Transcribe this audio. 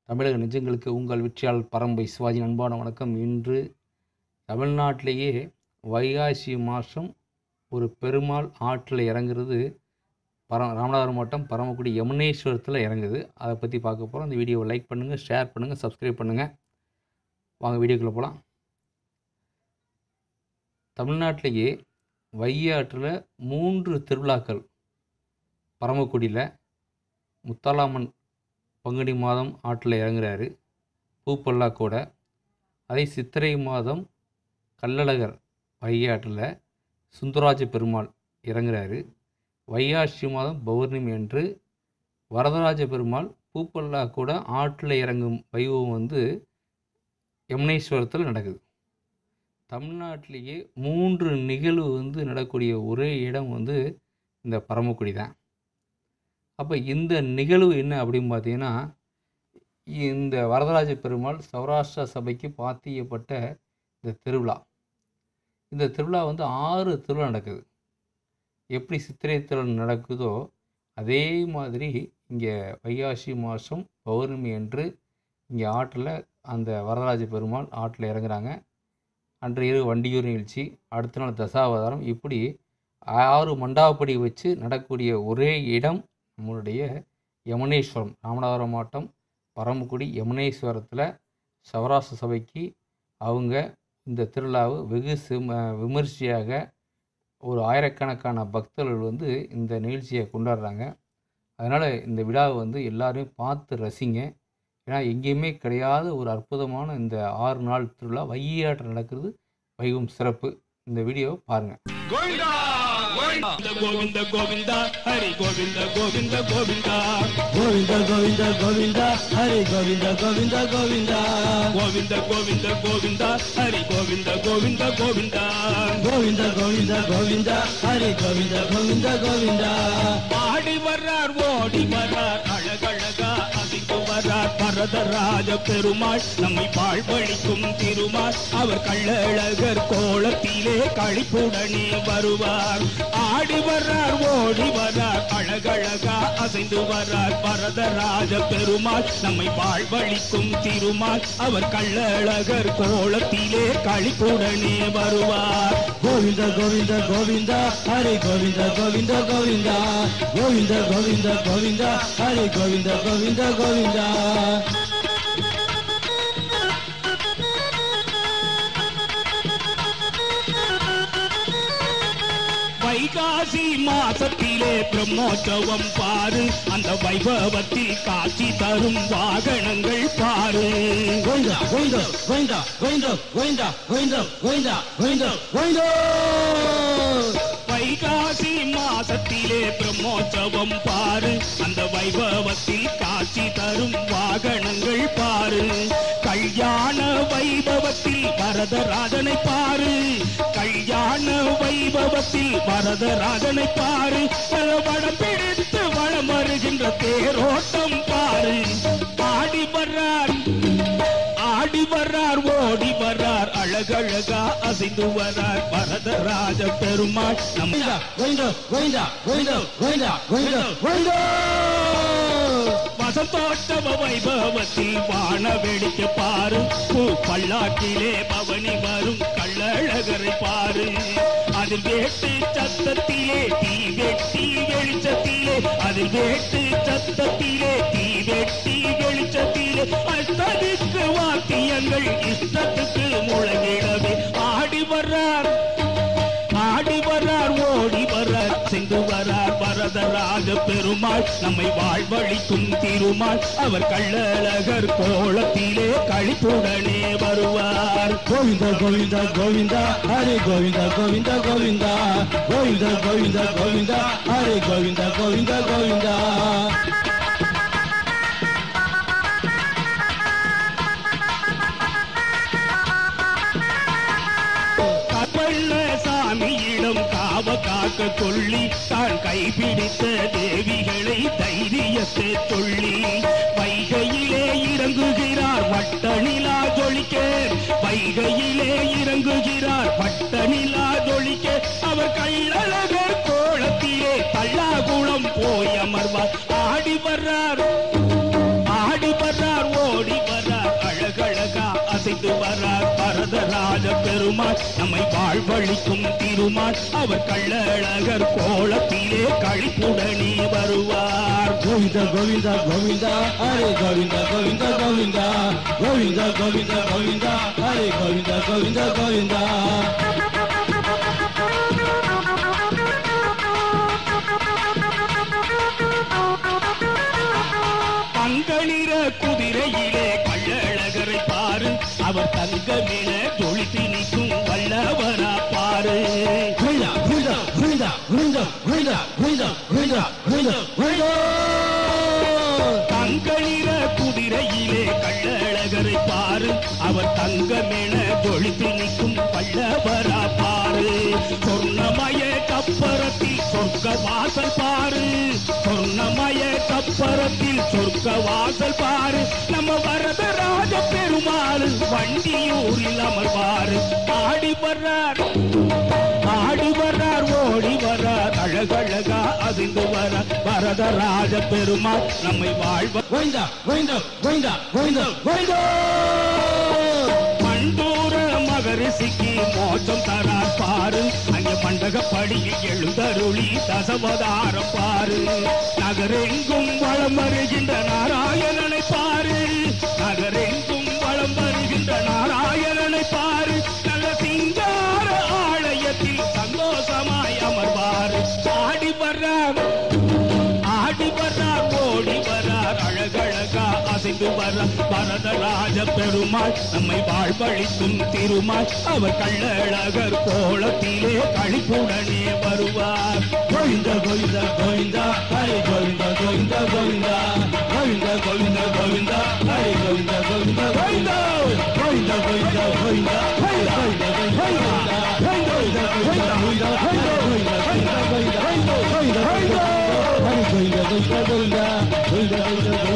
தமிழக நெஞ்சங்களுக்கு உங்கள் வெற்றியாளர் பரம்பை சிவாஜி அன்பான வணக்கம் இன்று தமிழ்நாட்டிலேயே வைகாசி மாதம் ஒரு பெருமாள் ஆற்றில் இறங்குறது பர ராமநாதபுரம் மாவட்டம் பரமக்குடி யமுனேஸ்வரத்தில் இறங்குது அதை பற்றி பார்க்க போகிறோம் இந்த வீடியோவை லைக் பண்ணுங்கள் ஷேர் பண்ணுங்கள் சப்ஸ்கிரைப் பண்ணுங்கள் வாங்க வீடியோக்குள்ளே போகலாம் தமிழ்நாட்டிலேயே வையாற்றில் மூன்று திருவிழாக்கள் பரமக்குடியில் முத்தாலாமன் பங்குனி மாதம் ஆற்றில் இறங்குறாரு பூப்பல்லா கூட அதே சித்திரை மாதம் கள்ளழகர் வையாற்றில் சுந்தராஜ பெருமாள் இறங்குறாரு வைகாசி மாதம் பௌர்ணமி அன்று வரதராஜ பெருமாள் பூப்பல்லா கூட ஆற்றில் இறங்கும் வைபவம் வந்து யமுனேஸ்வரத்தில் நடக்குது தமிழ்நாட்டிலேயே மூன்று நிகழ்வு வந்து நடக்கக்கூடிய ஒரே இடம் வந்து இந்த பரமக்குடி தான் அப்போ இந்த நிகழ்வு என்ன அப்படின்னு பார்த்தீங்கன்னா இந்த வரதராஜ பெருமாள் சௌராஷ்டிரா சபைக்கு பாத்தியப்பட்ட இந்த திருவிழா இந்த திருவிழா வந்து ஆறு திருவிழா நடக்குது எப்படி சித்திரை திருவிழா நடக்குதோ அதே மாதிரி இங்கே வைகாசி மாதம் பௌர்ணமி அன்று இங்கே ஆற்றில் அந்த வரதராஜ பெருமாள் ஆற்றில் இறங்குறாங்க அன்று இரவு வண்டியூர் நிகழ்ச்சி அடுத்த நாள் தசாவதாரம் இப்படி ஆறு மண்டாப்படி வச்சு நடக்கக்கூடிய ஒரே இடம் நம்மளுடைய யமுனேஸ்வரம் ராமநாதபுரம் மாவட்டம் பரமக்குடி யமுனேஸ்வரத்தில் சௌராஷ்டிர சபைக்கு அவங்க இந்த திருவிழாவை வெகு சிம விமர்சையாக ஒரு ஆயிரக்கணக்கான பக்தர்கள் வந்து இந்த நிகழ்ச்சியை கொண்டாடுறாங்க அதனால் இந்த விழாவை வந்து எல்லாருமே பார்த்து ரசிங்க ஏன்னா எங்கேயுமே கிடையாத ஒரு அற்புதமான இந்த ஆறு நாள் திருவிழா வையாற்றில் நடக்கிறது வைகும் சிறப்பு இந்த வீடியோவை பாருங்கள் கோவிந்தா கோவிந்த கோவிந்த ஹரி கோவிந்த கோவிந்த கோவிந்தா ಗೋವಿಂದ ಗೋವಿಂದ ಗೋವಿಂದ ಹರಿ ಗೋವಿಂದ ಗೋವಿಂದ ಗೋವಿಂದ கோவிந்த கோவிந்த கோவிந்த ஹரி கோவிந்த கோவிந்த கோவிந்தா ಗೋವಿಂದ ಗೋವಿಂದ ಗೋವಿಂದ ಹರಿ ಗೋವಿಂದ ಗೋವಿಂದ ಗೋವಿಂದ ஆடி வர்றார் ஓடி வர்றார் அழகழகா அதிக்கு வர்றார் பரதராஜ பெருமாள் நம்மை பாழ்வழிக்கும் திருமால் அவர் கள்ளழகர் கோலத்திலே களிப்புடனே வருவார் ஆடி வர்றார் ஓடி வர்றார் அழகழகா அசைந்து வர்றார் பரதராஜ பெருமாள் நம்மை வாழ்வழிக்கும் திருமால் அவர் கள்ளழகர் கோலத்திலே களிப்புடனே வருவார் ಗೋವಿಂದ ಗೋವಿಂದ ಗೋವಿಂದ ಹರಿ ಗೋವಿಂದ ಗೋವಿಂದ ಗೋವಿಂದ ಗೋವಿಂದ ಗೋವಿಂದ ಗೋವಿಂದ ಹರಿ ಗೋವಿಂದ ಗೋವಿಂದ ಗೋವಿಂದ வைகாசி மாசத்திலே பிரம்மோற்சவம் பாரு அந்த வைபவத்தில் காட்சி தரும் வாகனங்கள் பாரு ಗೋವಿಂದ ಗೋವಿಂದ ಗೋವಿಂದ ಗೋವಿಂದ ಗೋವಿಂದ ಗೋವಿಂದ ಗೋವಿಂದ ಗೋವಿಂದ ಗೋವಿಂದ வைகாசி மாசத்திலே பிரம்மோற்சவம் பாரு அந்த வைபவத்தில் காட்சி தரும் வாகனங்கள் பாரு கல்யாண வைபவத்தில் வரதராஜனை பாரு கல்யாண வைபவத்தில் வரதராஜனை பாரு வடம் பிடித்து வளம் வருகின்ற தேரோட்டம் பாரு ஆடி வர்றார் ஆடி வர்றார் ஓடி வர்றார் அழகழகா அசைந்து வர்றார் வரதராஜ பெருமாள் நம்ம ಗೋವಿಂದ ಗೋವಿಂದ ಗೋವಿಂದ ಗೋವಿಂದ ಗೋವಿಂದ ಗೋವಿಂದ வசந்தோட்டம வைபவத்தில் வான வேடிக்கை பாரு பூ பல்லாக்கிலே பவனி வரும் கள்ளழகரை பாரு அதில் வேட்டு சத்தத்திலே தீ வெட்டி வெளிச்சத்திலே அதில் வேட்டு சத்தத்திலே தீ வெட்டி வெளிச்சத்திலே அத்ததிக்கு வாத்தியங்கள் இஷ்டத்துக்கு முழங்கிடவே ஆடி வர்றார் ஆடி வர்றார் ஓடி வர்றார் சென்று வர்றார் வரதராஜ பெருமாள் நம்மை வாழ்வழிக்கும் திருமால் அவர் கள்ளழகர் கோலத்திலே கழிப்புடனே வருவார் ಗೋವಿಂದ ಗೋವಿಂದ ಗೋವಿಂದ ಹರಿ ಗೋವಿಂದ ಗೋವಿಂದ ಗೋವಿಂದ ಗೋವಿಂದ ಗೋವಿಂದ ಗೋವಿಂದ ಹರಿ ಗೋವಿಂದ ಗೋವಿಂದ ಗೋವಿಂದ கப்பல்ல சாமியிடம் காவ காக்க சொல்லி தான் கைப்பிடித்த தேவிகளை தைரியத்தை சொல்லி வைகையிலே இறங்குகிறார் வட்ட நிலா ஜொலிக்க வைகையிலே இறங்குகிறார் வட்ட நிலா ஜொலிக்க அவர் கள்ளழகர் கோலத்திலே தள்ளாகுளம் போய் அமர்வார் ஆடி வர்றார் ஆடி வர்றார் ஓடி வரதராஜ பெருமாள் நம்மை வாழ்வழிக்கும் திருமால் அவர் கள்ளழகர் கோலத்திலே கழிப்புடனே வருவார் கோவிந்த கோவிந்த கோவிந்த ஹரே கோவிந்த கோவிந்த கோவிந்த கோவிந்த கோவிந்த கோவிந்த ஹரே கோவிந்த கோவிந்த கோவிந்த தங்களிற குதிரையிலே கள்ளழகரை பாரு அவர் தங்கமில தொழித்து நிற்கும் வல்லவரா பாரு கோவிந்தா கோவிந்தா கோவிந்தா கோவிந்தா கோவிந்தா கோவிந்தா கோவிந்தா கோவிந்தா கோவிந்தா தங்களிற குதிரையிலே கள்ளழகரை பாரு அவர் தங்கமென ஜொலித்து நிற்கும் வல்லவரா பாரு சொர்ணமய கப்பரத்தில் சொர்க்க வாசல் பாரு சொர்ணமய கப்பரத்தில் சொர்க்க வாசல் பாரு நம்ம வரதராஜ பெருமாள் வண்டியூரில் அமர்வாரு ஆடி வர்றார் ஆடி வர்றார் ஓடி வர்றார் அழகழகா அதிர்ந்து வர வரதராஜ பெருமாள் நம்மை வாழ்வ கோவிந்தா கோவிந்தா கோவிந்தா கோவிந்தா கோவிந்தா பண்டூர மகரிஷிக்கு மோட்சம் தரார் பாரு அங்கே மண்டகப்படியில் எழுந்தருளி தசவதாரம் பாரு நகரெங்கும் வளம் வருகின்ற நாராயணனை பாரு நகரெங்கும் வளம் வருகின்ற நாராயணனை பாரு நல்ல சிங்கார ஆலயத்தில் சந்தோஷமாய் அமர்வார் ஆடி வர்றார் ஆடி வர்றார் ஓடி வர்றார் அழகழகா அசைந்து வர்றார் பரதராஜ பெருமாள் நம்மை வாழ்வழிக்கும் திருமால் அவர் கள்ளழகர் கோலத்திலே கழிப்புடனே வருவார் கோவிந்தா கோவிந்தா கோவிந்தா ஹரே கோவிந்தா கோவிந்தா கோவிந்தா கோவிந்தா கோவிந்தா கோவிந்தா ஹரே கோவிந்தா கோவிந்தா கோவிந்தா கோவிந்தா கோவிந்தா கோவிந்தா ஹரே கோவிந்தா கோவிந்தா கோவிந்தா கோவிந்தா கோவிந்தா கோவிந்தா ஹரே கோவிந்தா கோவிந்தா கோவிந்தா கோவிந்தா கோவிந்தா கோவிந்தா ஹரே கோவிந்தா கோவிந்தா கோவிந்தா கோவிந்தா கோவிந்தா